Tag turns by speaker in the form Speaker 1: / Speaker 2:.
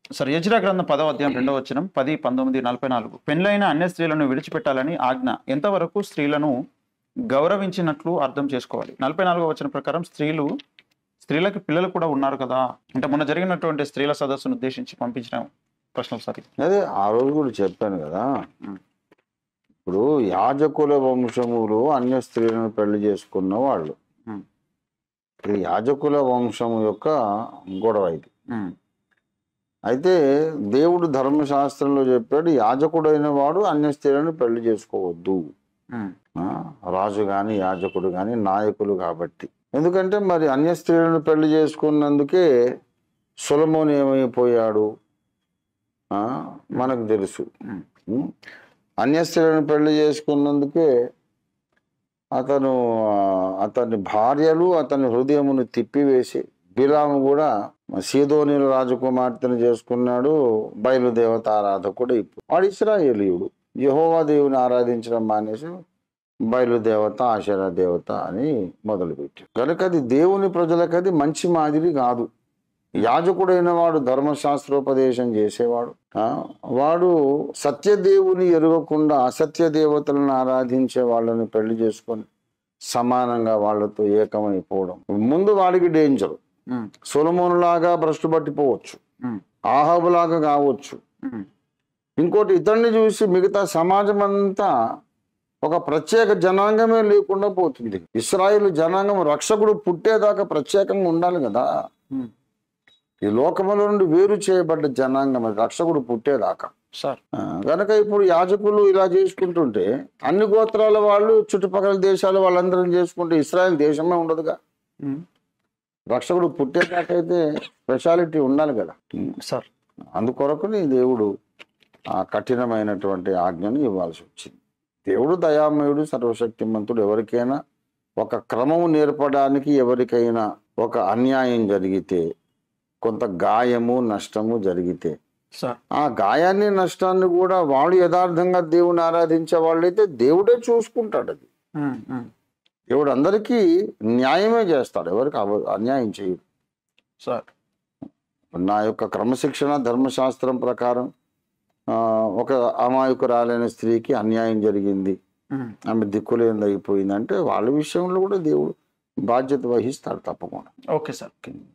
Speaker 1: సరే యజ్రా గ్రంథం పదవ అధ్యాయం రెండవ వచనం పది పంతొమ్మిది నలభై నాలుగు పెళ్ళైన అన్య స్త్రీలను విడిచిపెట్టాలని ఆజ్ఞ ఎంతవరకు స్త్రీలను గౌరవించినట్లు అర్థం చేసుకోవాలి నలభై నాలుగో వచనం ప్రకారం స్త్రీలు స్త్రీలకి పిల్లలు కూడా ఉన్నారు కదా అంటే మొన్న జరిగినటువంటి స్త్రీల సదస్సును ఉద్దేశించి పంపించిన ప్రశ్నలు సరి
Speaker 2: అదే ఆ రోజు కూడా చెప్పాను కదా
Speaker 1: ఉం.
Speaker 2: ఇప్పుడు యాజకుల వంశములు అన్య స్త్రీలను పెళ్లి చేసుకున్న వాళ్ళు
Speaker 1: ఉం.
Speaker 2: ఇది యాజకుల వంశము యొక్క గొడవ ఇది
Speaker 1: ఉమ్,
Speaker 2: అయితే దేవుడు ధర్మశాస్త్రంలో చెప్పాడు యాజకుడైన వాడు అన్య స్త్రీలను పెళ్లి చేసుకోవద్దు
Speaker 1: ఉమ్,
Speaker 2: ఆ, రాజు గాని యాజకుడు గాని నాయకులు కాబట్టి ఎందుకంటే మరి అన్య స్త్రీలను పెళ్లి చేసుకున్నందుకే సులమోని ఏమైపోయాడు ఆ, మనకు తెలుసు
Speaker 1: ఉమ్,
Speaker 2: ఉం? అన్య స్త్రీలను పెళ్లి చేసుకున్నందుకే అతను ఆ, అతని భార్యలు అతని హృదయమును తిప్పివేసి బిలాము కూడా సీదోని రాజకుమార్తెను చేసుకున్నాడు బయలుదేవత ఆరాధకుడు ఇప్పుడు వాడు ఇస్రాయేలీయుడు యహోవా దేవుని ఆరాధించడం మానేసి బయలుదేవత ఆశరా దేవత అని మొదలుపెట్టాడు కనుక అది దేవుని ప్రజలకు అది మంచి మాదిరి కాదు యాజకుడైన వాడు ధర్మశాస్త్రోపదేశం చేసేవాడు ఆ, వాడు సత్యదేవుని ఎరగకుండా అసత్య దేవతలను ఆరాధించే వాళ్ళని పెళ్లి చేసుకొని సమానంగా వాళ్ళతో ఏకమైపోవడం ముందు వాడికి డేంజర్
Speaker 1: ఉమ్,
Speaker 2: సొలమోనులాగా భ్రష్టు పట్టిపోవచ్చు
Speaker 1: ఉమ్,
Speaker 2: ఆహాబులాగా కావచ్చు
Speaker 1: ఉమ్,
Speaker 2: ఇంకోటి ఇతన్ని చూసి మిగతా సమాజం అంతా ఒక ప్రత్యేక జనాంగమే లేకుండా పోతుంది ఇస్రాయేల్ జనాంగం రక్షకుడు పుట్టేదాకా ప్రత్యేకంగా ఉండాలి కదా
Speaker 1: ఉమ్.
Speaker 2: ఈ లోకముల నుండి వేరు చేయబడ్డ జనాంగం అది రక్షకుడు పుట్టేదాకా
Speaker 1: సార్
Speaker 2: ఆ, కనుక ఇప్పుడు యాజకులు ఇలా చేసుకుంటుంటే అన్ని గోత్రాల వాళ్ళు చుట్టుపక్కల దేశాలు వాళ్ళందరం చేసుకుంటే ఇస్రాయల్ దేశమే ఉండదుగా
Speaker 1: ఉమ్,
Speaker 2: రక్షకుడు పుట్టేదాకైతే స్పెషాలిటీ ఉండాలి కదా
Speaker 1: సార్
Speaker 2: అందుకొరకుని దేవుడు ఆ కఠినమైనటువంటి ఆజ్ఞను ఇవ్వాల్సి వచ్చింది దేవుడు దయామయుడు సర్వశక్తిమంతుడు ఎవరికైనా ఒక క్రమం నేర్పడానికి ఎవరికైనా ఒక అన్యాయం జరిగితే కొంత గాయము నష్టము జరిగితే
Speaker 1: సార్
Speaker 2: ఆ గాయాన్ని నష్టాన్ని కూడా వాళ్ళు యథార్థంగా దేవుని ఆరాధించే వాళ్ళైతే దేవుడే చూసుకుంటాడు అది
Speaker 1: ఉమ్, ఉమ్,
Speaker 2: దేవుడు అందరికీ న్యాయమే చేస్తాడు ఎవరికి అవ- అన్యాయం చేయడు
Speaker 1: సార్
Speaker 2: నా యొక్క క్రమశిక్షణ ధర్మశాస్త్రం ప్రకారం ఆ, ఒక అమాయకురాలైన స్త్రీకి అన్యాయం జరిగింది
Speaker 1: ఉమ్,
Speaker 2: ఆమె దిక్కులేనిది అయిపోయిందంటే వాళ్ళ విషయంలో కూడా దేవుడు బాధ్యత వహిస్తాడు తప్పకుండా
Speaker 1: ఓకే సార్